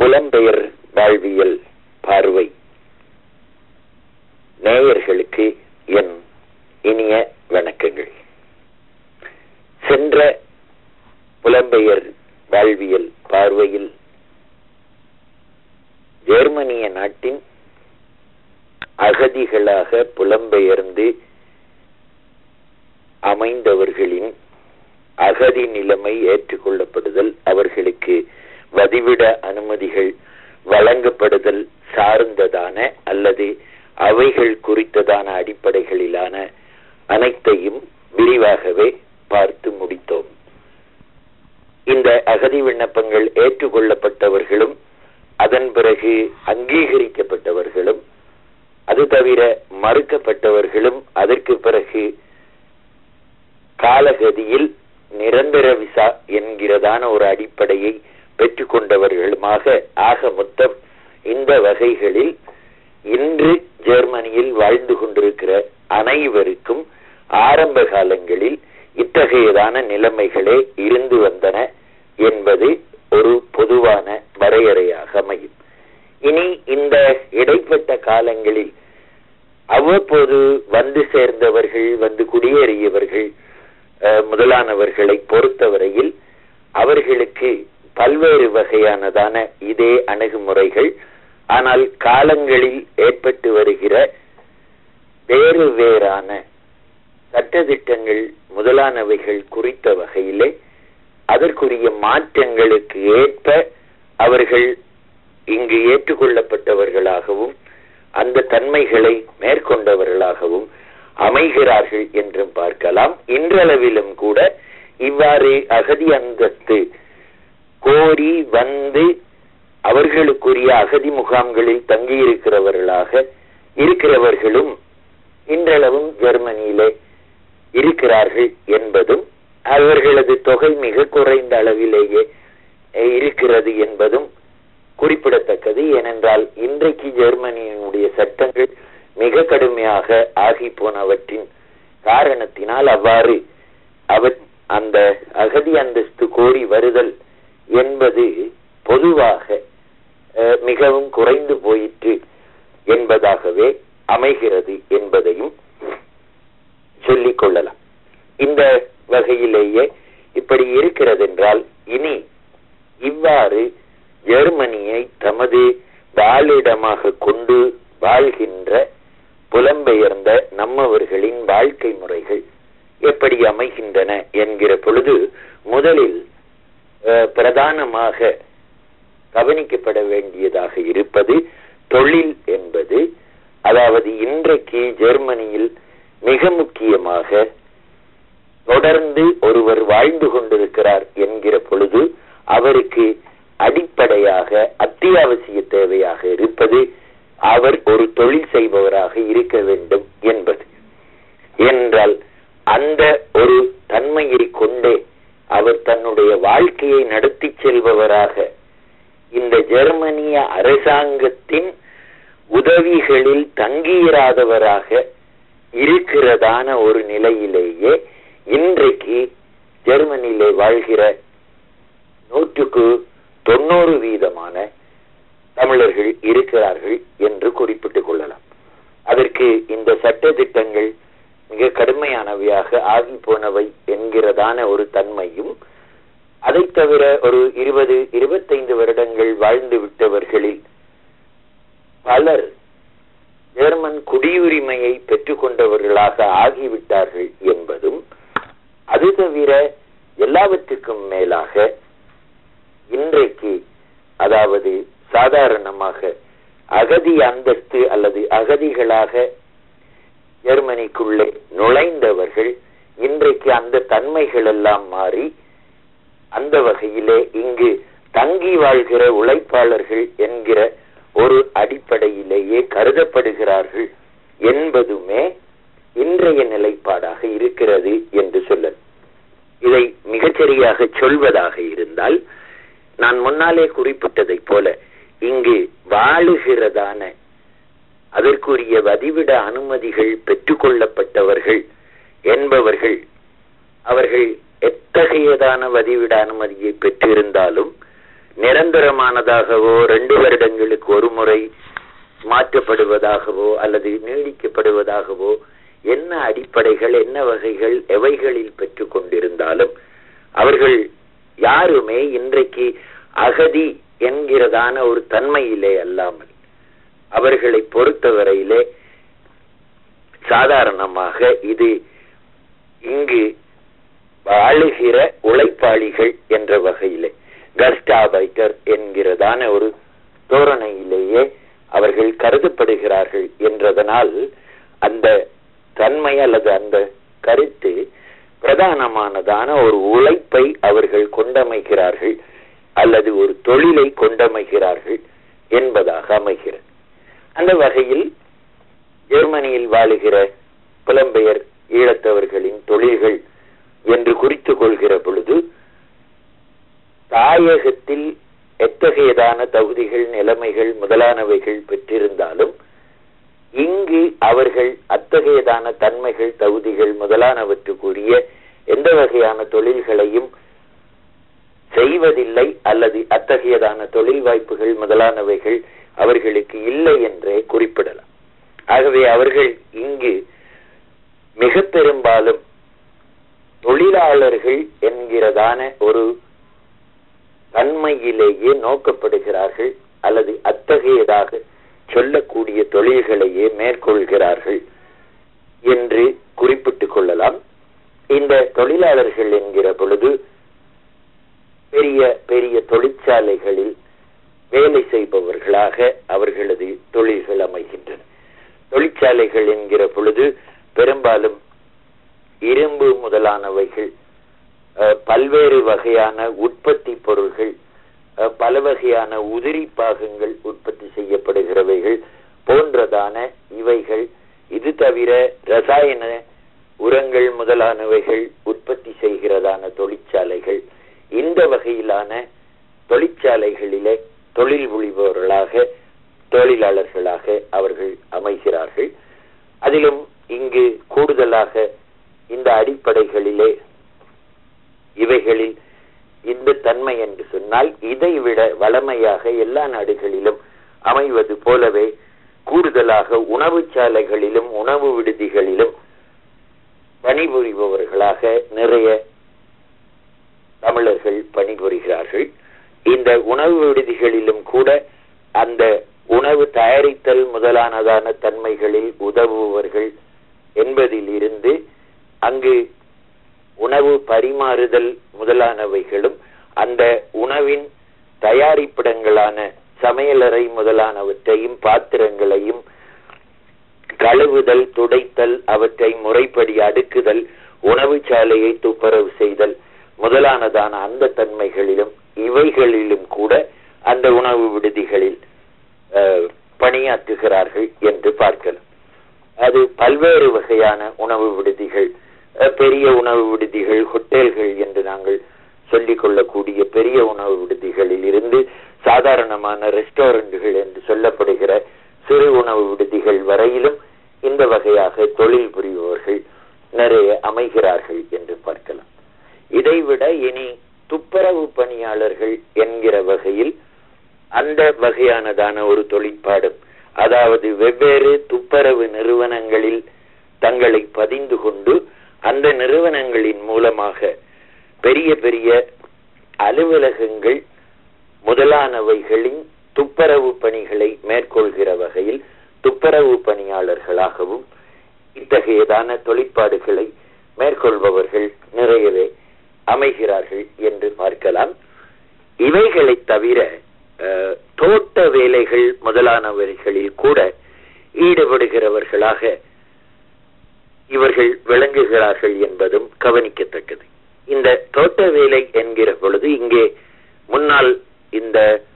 புலம்பெயர் வாழ்வியல் பார்வை நேயர்களுக்கு என் இனிய வணக்கங்கள் சென்ற புலம்பெயர் வாழ்வியல் பார்வையில் ஜெர்மனிய நாட்டின் அகதிகளாக புலம்பெயர்ந்து அமைந்தவர்களின் அகதி நிலைமை ஏற்றுக்கொள்ளப்படுதல் அவர்களுக்கு வதிவிட அனுமதிகள் வழங்கப்படுதல் சார்ந்ததான அல்லது அவைகள் குறித்ததான அடிப்படைகளிலான அனைத்தையும் விரிவாகவே பார்த்து முடித்தோம் இந்த அகதி விண்ணப்பங்கள் ஏற்றுக்கொள்ளப்பட்டவர்களும் அதன் பிறகு அங்கீகரிக்கப்பட்டவர்களும் அது தவிர மறுக்கப்பட்டவர்களும் அதற்கு பிறகு காலகதியில் நிரந்தர விசா என்கிறதான ஒரு அடிப்படையை பெற்றுக்கொண்டவர்களுமாக ஆக மொத்தம் இந்த வகைகளில் இன்று ஜெர்மனியில் வாழ்ந்து கொண்டிருக்கிற அனைவருக்கும் ஆரம்ப காலங்களில் இத்தகையதான நிலைமைகளே இருந்து வந்தன என்பது ஒரு பொதுவான வரையறையாக அமையும் இனி இந்த இடைப்பட்ட காலங்களில் அவ்வப்போது வந்து சேர்ந்தவர்கள் வந்து குடியேறியவர்கள் முதலானவர்களை பொறுத்தவரையில் அவர்களுக்கு பல்வேறு வகையானதான இதே அணுகுமுறைகள் ஆனால் காலங்களில் ஏற்பட்டு வருகிற வேறு வேறான சட்டத்திட்டங்கள் முதலானவைகள் குறித்த வகையிலே அதற்குரிய மாற்றங்களுக்கு ஏற்ப அவர்கள் இங்கு ஏற்றுக்கொள்ளப்பட்டவர்களாகவும் அந்த தன்மைகளை மேற்கொண்டவர்களாகவும் அமைகிறார்கள் என்றும் பார்க்கலாம் இன்றளவிலும் கூட இவ்வாறு அகதி அந்தஸ்து கோரி வந்து அவர்களுக்குரிய அகதி முகாம்களில் தங்கியிருக்கிறவர்களாக இருக்கிறவர்களும் இன்றளவும் ஜெர்மனியிலே இருக்கிறார்கள் என்பதும் அவர்களது தொகை மிக குறைந்த அளவிலேயே இருக்கிறது என்பதும் குறிப்பிடத்தக்கது ஏனென்றால் இன்றைக்கு ஜெர்மனியினுடைய சட்டங்கள் மிக கடுமையாக ஆகி போனவற்றின் காரணத்தினால் அவ்வாறு அவர் அந்த அகதி அந்தஸ்து கோரி வருதல் என்பது பொதுவாக மிகவும் குறைந்து போயிற்று என்பதாகவே அமைகிறது என்பதையும் சொல்லிக் கொள்ளலாம் இந்த வகையிலேயே இப்படி இருக்கிறது என்றால் இனி இவ்வாறு ஜெர்மனியை தமது வாழிடமாக கொண்டு வாழ்கின்ற புலம்பெயர்ந்த நம்மவர்களின் வாழ்க்கை முறைகள் எப்படி அமைகின்றன என்கிற பொழுது முதலில் பிரதானமாக கவனிக்கப்பட வேண்டியதாக இருப்பது தொழில் என்பது அதாவது இன்றைக்கு ஜெர்மனியில் மிக முக்கியமாக தொடர்ந்து ஒருவர் வாழ்ந்து கொண்டிருக்கிறார் என்கிற பொழுது அவருக்கு அடிப்படையாக அத்தியாவசிய தேவையாக இருப்பது அவர் ஒரு தொழில் செய்பவராக இருக்க வேண்டும் என்பது என்றால் அந்த ஒரு தன்மையை கொண்டே அவர் தன்னுடைய வாழ்க்கையை நடத்தி செல்பவராக இந்த ஜெர்மனிய அரசாங்கத்தின் உதவிகளில் தங்கியிராதவராக இருக்கிறதான ஒரு நிலையிலேயே இன்றைக்கு ஜெர்மனியிலே வாழ்கிற நூற்றுக்கு தொண்ணூறு வீதமான தமிழர்கள் இருக்கிறார்கள் என்று குறிப்பிட்டுக் கொள்ளலாம் அதற்கு இந்த சட்ட திட்டங்கள் மிக கடுமையானவையாக ஆகி போனவை என்கிறதான ஒரு தன்மையும் அதை தவிர ஒரு இருபது இருபத்தைந்து வருடங்கள் வாழ்ந்து விட்டவர்களில் பலர் ஜெர்மன் குடியுரிமையை பெற்றுக்கொண்டவர்களாக ஆகிவிட்டார்கள் என்பதும் அது தவிர எல்லாவற்றுக்கும் மேலாக இன்றைக்கு அதாவது சாதாரணமாக அகதி அந்தஸ்து அல்லது அகதிகளாக ஜெர்மனிக்குள்ளே நுழைந்தவர்கள் இன்றைக்கு அந்த தன்மைகள் எல்லாம் மாறி அந்த வகையிலே இங்கு தங்கி வாழ்கிற உழைப்பாளர்கள் என்கிற ஒரு அடிப்படையிலேயே கருதப்படுகிறார்கள் என்பதுமே இன்றைய நிலைப்பாடாக இருக்கிறது என்று சொல்ல இதை மிகச்சரியாக சொல்வதாக இருந்தால் நான் முன்னாலே குறிப்பிட்டதைப் போல இங்கு வாழுகிறதான அதற்குரிய வதிவிட அனுமதிகள் பெற்றுக்கொள்ளப்பட்டவர்கள் என்பவர்கள் அவர்கள் எத்தகையதான வதிவிட அனுமதியை பெற்றிருந்தாலும் நிரந்தரமானதாகவோ ரெண்டு வருடங்களுக்கு ஒரு முறை மாற்றப்படுவதாகவோ அல்லது நீடிக்கப்படுவதாகவோ என்ன அடிப்படைகள் என்ன வகைகள் எவைகளில் பெற்றுக் கொண்டிருந்தாலும் அவர்கள் யாருமே இன்றைக்கு அகதி என்கிறதான ஒரு தன்மையிலே அல்லாமல் அவர்களை பொறுத்தவரையிலே சாதாரணமாக இது இங்கு வாழுகிற உழைப்பாளிகள் என்ற வகையிலே கஸ்டாபைட்டர் என்கிறதான ஒரு தோரணையிலேயே அவர்கள் கருதப்படுகிறார்கள் என்றதனால் அந்த தன்மை அல்லது அந்த கருத்து பிரதானமானதான ஒரு உழைப்பை அவர்கள் கொண்டமைகிறார்கள் அல்லது ஒரு தொழிலை கொண்டமைகிறார்கள் என்பதாக அமைகிறது அந்த வகையில் ஜெர்மனியில் வாழுகிற புலம்பெயர் ஈழத்தவர்களின் தொழில்கள் என்று குறித்து கொள்கிற பொழுது தாயகத்தில் எத்தகையதான தகுதிகள் நிலைமைகள் முதலானவைகள் பெற்றிருந்தாலும் இங்கு அவர்கள் அத்தகையதான தன்மைகள் தகுதிகள் முதலானவற்றுக்குரிய எந்த வகையான தொழில்களையும் செய்வதில்லை அல்லது அத்தகையதான தொழில் வாய்ப்புகள் முதலானவைகள் அவர்களுக்கு இல்லை என்றே குறிப்பிடலாம் ஆகவே அவர்கள் இங்கு மிக பெரும்பாலும் தொழிலாளர்கள் என்கிறதான ஒரு தன்மையிலேயே நோக்கப்படுகிறார்கள் அல்லது அத்தகையதாக சொல்லக்கூடிய தொழில்களையே மேற்கொள்கிறார்கள் என்று குறிப்பிட்டுக் கொள்ளலாம் இந்த தொழிலாளர்கள் என்கிற பொழுது பெரிய பெரிய தொழிற்சாலைகளில் வேலை செய்பவர்களாக அவர்களது தொழில்கள் அமைகின்றன தொழிற்சாலைகள் என்கிற பொழுது பெரும்பாலும் இரும்பு முதலானவைகள் பல்வேறு வகையான உற்பத்தி பொருள்கள் பல வகையான உதிரி பாகங்கள் உற்பத்தி செய்யப்படுகிறவைகள் போன்றதான இவைகள் இது தவிர ரசாயன உரங்கள் முதலானவைகள் உற்பத்தி செய்கிறதான தொழிற்சாலைகள் இந்த வகையிலான தொழிற்சாலைகளிலே தொழில் புரிபவர்களாக தொழிலாளர்களாக அவர்கள் அமைகிறார்கள் அதிலும் இங்கு கூடுதலாக இந்த அடிப்படைகளிலே இவைகளில் இந்த தன்மை என்று சொன்னால் இதைவிட வளமையாக எல்லா நாடுகளிலும் அமைவது போலவே கூடுதலாக உணவு சாலைகளிலும் உணவு விடுதிகளிலும் பணிபுரிபவர்களாக நிறைய தமிழர்கள் பணிபுரிகிறார்கள் இந்த உணவு விடுதிகளிலும் கூட அந்த உணவு தயாரித்தல் முதலானதான தன்மைகளில் உதவுபவர்கள் என்பதில் இருந்து அங்கு உணவு பரிமாறுதல் முதலானவைகளும் அந்த உணவின் தயாரிப்பிடங்களான சமையலறை முதலானவற்றையும் பாத்திரங்களையும் கழுவுதல் துடைத்தல் அவற்றை முறைப்படி அடுக்குதல் உணவு சாலையை துப்புரவு செய்தல் முதலானதான அந்த தன்மைகளிலும் இவைகளிலும் கூட அந்த உணவு விடுதிகளில் பணியாற்றுகிறார்கள் என்று பார்க்கலாம் அது பல்வேறு வகையான உணவு விடுதிகள் பெரிய உணவு விடுதிகள் ஹோட்டல்கள் என்று நாங்கள் சொல்லிக் கொள்ளக்கூடிய பெரிய உணவு விடுதிகளில் இருந்து சாதாரணமான ரெஸ்டாரண்ட்டுகள் என்று சொல்லப்படுகிற சிறு உணவு விடுதிகள் வரையிலும் இந்த வகையாக தொழில் புரிபவர்கள் நிறைய அமைகிறார்கள் என்று பார்க்கலாம் இதைவிட இனி துப்புரவு பணியாளர்கள் என்கிற வகையில் அந்த வகையானதான ஒரு தொழிற்பாடும் அதாவது வெவ்வேறு துப்புரவு நிறுவனங்களில் தங்களை பதிந்து கொண்டு அந்த நிறுவனங்களின் மூலமாக பெரிய பெரிய அலுவலகங்கள் முதலானவைகளின் துப்புரவு பணிகளை மேற்கொள்கிற வகையில் துப்புரவு பணியாளர்களாகவும் இத்தகையதான தொழிற்பாடுகளை மேற்கொள்பவர்கள் நிறையவே அமைகிறார்கள் என்று பார்க்கலாம் இவைகளை தவிர தோட்ட வேலைகள் முதலானவர்களில் கூட ஈடுபடுகிறவர்களாக இவர்கள் விளங்குகிறார்கள் என்பதும் கவனிக்கத்தக்கது இந்த தோட்ட வேலை என்கிற பொழுது இங்கே முன்னால் இந்த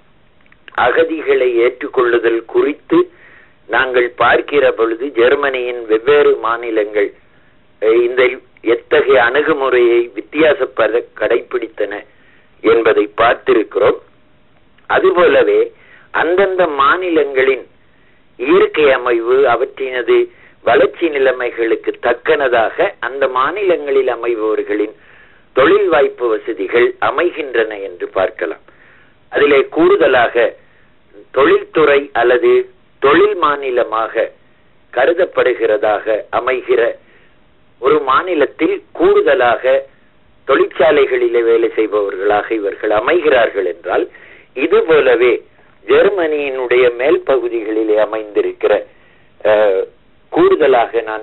அகதிகளை ஏற்றுக்கொள்ளுதல் குறித்து நாங்கள் பார்க்கிற பொழுது ஜெர்மனியின் வெவ்வேறு மாநிலங்கள் இந்த எத்தகைய அணுகுமுறையை வித்தியாசப்பட கடைபிடித்தன என்பதை பார்த்திருக்கிறோம் அதுபோலவே அந்தந்த மாநிலங்களின் இயற்கை அமைவு அவற்றினது வளர்ச்சி நிலைமைகளுக்கு தக்கனதாக அந்த மாநிலங்களில் அமைபவர்களின் தொழில் வாய்ப்பு வசதிகள் அமைகின்றன என்று பார்க்கலாம் அதிலே கூடுதலாக தொழில்துறை அல்லது தொழில் மாநிலமாக கருதப்படுகிறதாக அமைகிற ஒரு மாநிலத்தில் கூடுதலாக தொழிற்சாலைகளிலே வேலை செய்பவர்களாக இவர்கள் அமைகிறார்கள் என்றால் இது போலவே ஜெர்மனியினுடைய மேல் பகுதிகளிலே அமைந்திருக்கிற அஹ், கூடுதலாக நான்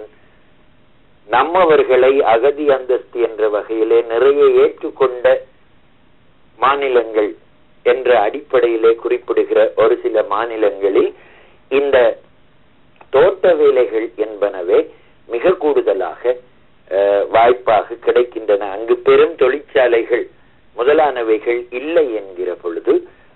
நம்மவர்களை அகதி அந்தஸ்து என்ற வகையிலே நிறைய ஏற்றுக்கொண்ட மாநிலங்கள் என்ற அடிப்படையிலே குறிப்பிடுகிற ஒரு சில மாநிலங்களில் இந்த தோட்ட வேலைகள் என்பனவே மிக கூடுதலாக அஹ், வாய்ப்பாக கிடைக்கின்றன அங்கு பெரும் தொழிற்சாலைகள் முதலானவைகள் இல்லை என்கிற பொழுது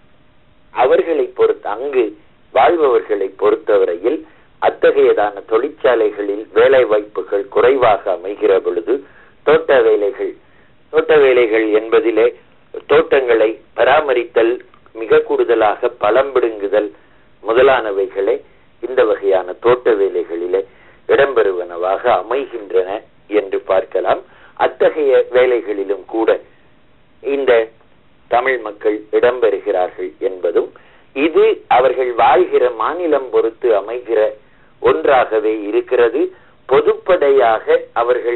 அவர்களை பொறுத்து அங்கு வாழ்பவர்களை பொறுத்தவரையில் அத்தகையதான தொழிற்சாலைகளில் வேலை வாய்ப்புகள் குறைவாக அமைகிற பொழுது தோட்ட வேலைகள் தோட்ட வேலைகள் என்பதிலே தோட்டங்களை பராமரித்தல் மிக கூடுதலாக பழம் பிடுங்குதல் முதலானவைகளே இந்த வகையான தோட்ட வேலைகளிலே இடம்பெறுவனவாக அமைகின்றன என்று பார்க்கலாம் அத்தகைய வேலைகளிலும் கூட இந்த தமிழ் மக்கள் இடம்பெறுகிறார்கள் என்பதும் இது அவர்கள் வாழ்கிற மாநிலம் பொறுத்து அமைகிற ஒன்றாகவே இருக்கிறது பொதுப்படையாக அவர்கள்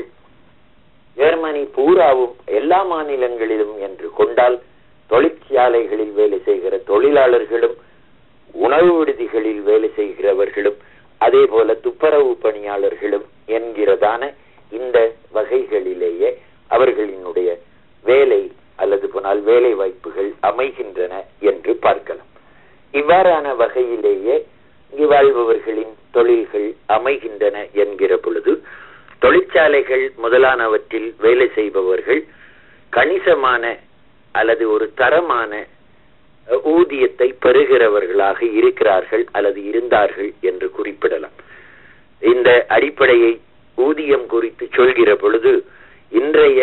ஜெர்மனி பூராவும் எல்லா மாநிலங்களிலும் என்று கொண்டால் தொழிற்சாலைகளில் வேலை செய்கிற தொழிலாளர்களும் உணவு விடுதிகளில் வேலை செய்கிறவர்களும் அதே போல துப்புரவு பணியாளர்களும் என்கிறதான இந்த வகைகளிலேயே அவர்களினுடைய வேலை அல்லது போனால் வேலை வாய்ப்புகள் அமைகின்றன என்று பார்க்கலாம் இவ்வாறான வகையிலேயே இங்கு வாழ்பவர்களின் தொழில்கள் அமைகின்றன என்கிற பொழுது தொழிற்சாலைகள் முதலானவற்றில் வேலை செய்பவர்கள் கணிசமான அல்லது ஒரு தரமான அஹ், ஊதியத்தை பெறுகிறவர்களாக இருக்கிறார்கள் அல்லது இருந்தார்கள் என்று குறிப்பிடலாம் இந்த அடிப்படையை ஊதியம் குறித்து சொல்கிற பொழுது இன்றைய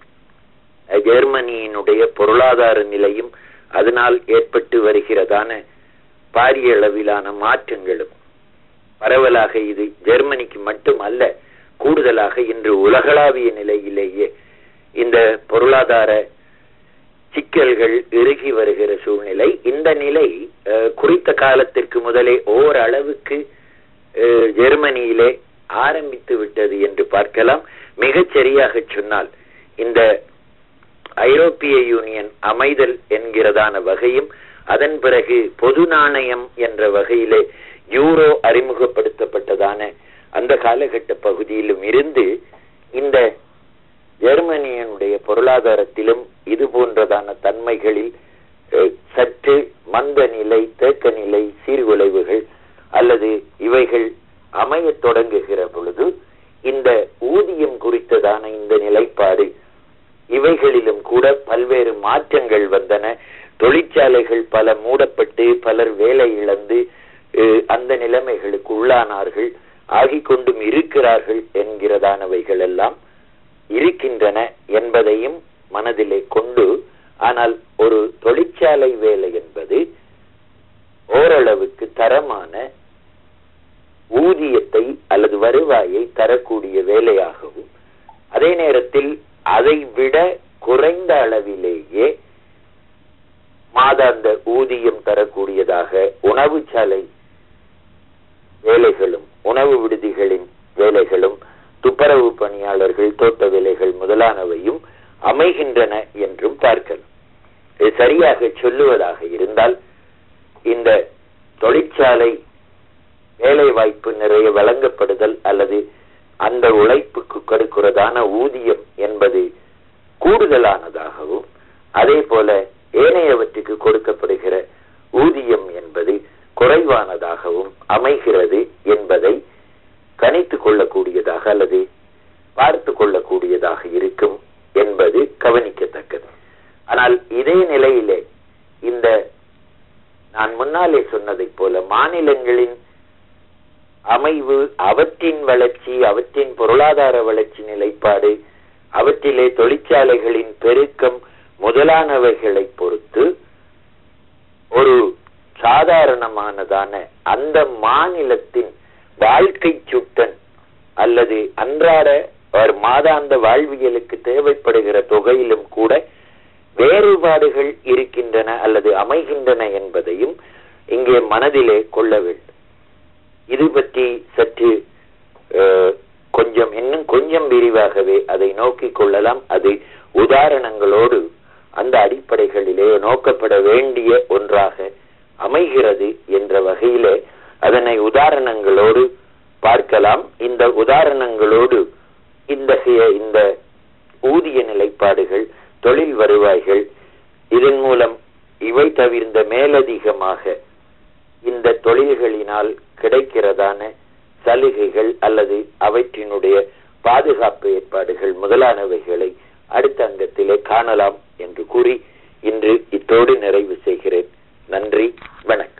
அஹ், ஜெர்மனியினுடைய பொருளாதார நிலையும் அதனால் ஏற்பட்டு வருகிறதான பாரிய அளவிலான மாற்றங்களும் பரவலாக இது ஜெர்மனிக்கு மட்டும் அல்ல கூடுதலாக இன்று உலகளாவிய நிலையிலேயே இந்த பொருளாதார சிக்கல்கள் இறுகி வருகிற சூழ்நிலை இந்த நிலை அஹ், குறித்த காலத்திற்கு முதலே ஓரளவுக்கு அஹ், ஜெர்மனியிலே ஆரம்பித்து விட்டது என்று பார்க்கலாம் மிகச் சரியாக சொன்னால் இந்த ஐரோப்பிய யூனியன் அமைதல் என்கிறதான வகையும் அதன் பிறகு பொது நாணயம் என்ற வகையிலே யூரோ அறிமுகப்படுத்தப்பட்டதான அந்த காலகட்ட பகுதியிலும் இருந்து இந்த ஜெர்மனியனுடைய பொருளாதாரத்திலும் இது போன்றதான தன்மைகளில் அஹ், சற்று மந்த நிலை தேக்க நிலை சீர்குலைவுகள் அல்லது இவைகள் அமையத் தொடங்குகிற பொழுது இந்த ஊதியம் குறித்ததான இந்த நிலைப்பாடு இவைகளிலும் கூட பல்வேறு மாற்றங்கள் வந்தன தொழிற்சாலைகள் பல மூடப்பட்டு பலர் வேலை இழந்து அஹ், அந்த நிலைமைகளுக்கு உள்ளானார்கள் ஆகிக் கொண்டும் இருக்கிறார்கள் என்கிறதானவைகள் எல்லாம் இருக்கின்றன என்பதையும் மனதிலே கொண்டு ஆனால் ஒரு தொழிற்சாலை வேலை என்பது ஓரளவுக்கு தரமான ஊதியத்தை அல்லது வருவாயை தரக்கூடிய வேலையாகவும் அதே நேரத்தில் அதை விட குறைந்த அளவிலேயே மாதாந்த ஊதியம் தரக்கூடியதாக உணவுச்சாலை வேலைகளும் உணவு விடுதிகளின் வேலைகளும் துப்புரவு பணியாளர்கள் தோட்ட வேலைகள் முதலானவையும் அமைகின்றன என்றும் பார்க்கலாம் இது சரியாக சொல்லுவதாக இருந்தால் இந்த தொழிற்சாலை வேலை வாய்ப்பு நிறைய வழங்கப்படுதல் அல்லது அந்த உழைப்புக்கு கொடுக்கிறதான ஊதியம் என்பது கூடுதலானதாகவும் அதே போல ஏனையவற்றுக்கு கொடுக்கப்படுகிற ஊதியம் என்பது குறைவானதாகவும் அமைகிறது என்பதை கணித்து கொள்ளக்கூடியதாக அல்லது பார்த்து கொள்ளக்கூடியதாக இருக்கும் என்பது கவனிக்கத்தக்கது ஆனால் இதே நிலையிலே இந்த நான் முன்னாலே சொன்னதைப் போல மாநிலங்களின் அமைவு அவற்றின் வளர்ச்சி அவற்றின் பொருளாதார வளர்ச்சி நிலைப்பாடு அவற்றிலே தொழிற்சாலைகளின் பெருக்கம் முதலானவைகளை பொறுத்து ஒரு சாதாரணமானதான அந்த மாநிலத்தின் வாழ்க்கை சுட்டன் அல்லது அன்றாட ஒரு மாதாந்த வாழ்வியலுக்கு தேவைப்படுகிற தொகையிலும் கூட வேறுபாடுகள் இருக்கின்றன அல்லது அமைகின்றன என்பதையும் இங்கே மனதிலே கொள்ள வேண்டும் இது பற்றி சற்று அஹ், கொஞ்சம் இன்னும் கொஞ்சம் விரிவாகவே அதை நோக்கிக் கொள்ளலாம் அது உதாரணங்களோடு அந்த அடிப்படைகளிலே நோக்கப்பட வேண்டிய ஒன்றாக அமைகிறது என்ற வகையிலே அதனை உதாரணங்களோடு பார்க்கலாம் இந்த உதாரணங்களோடு இந்த சி- இந்த ஊதிய நிலைப்பாடுகள் தொழில் வருவாய்கள் இதன் மூலம் இவை தவிர்ந்த மேலதிகமாக இந்த தொழில்களினால் கிடைக்கிறதான சலுகைகள் அல்லது அவற்றினுடைய பாதுகாப்பு ஏற்பாடுகள் முதலானவைகளை அடுத்த அங்கத்திலே காணலாம் என்று கூறி இன்று இத்தோடு நிறைவு செய்கிறேன் நன்றி வணக்கம்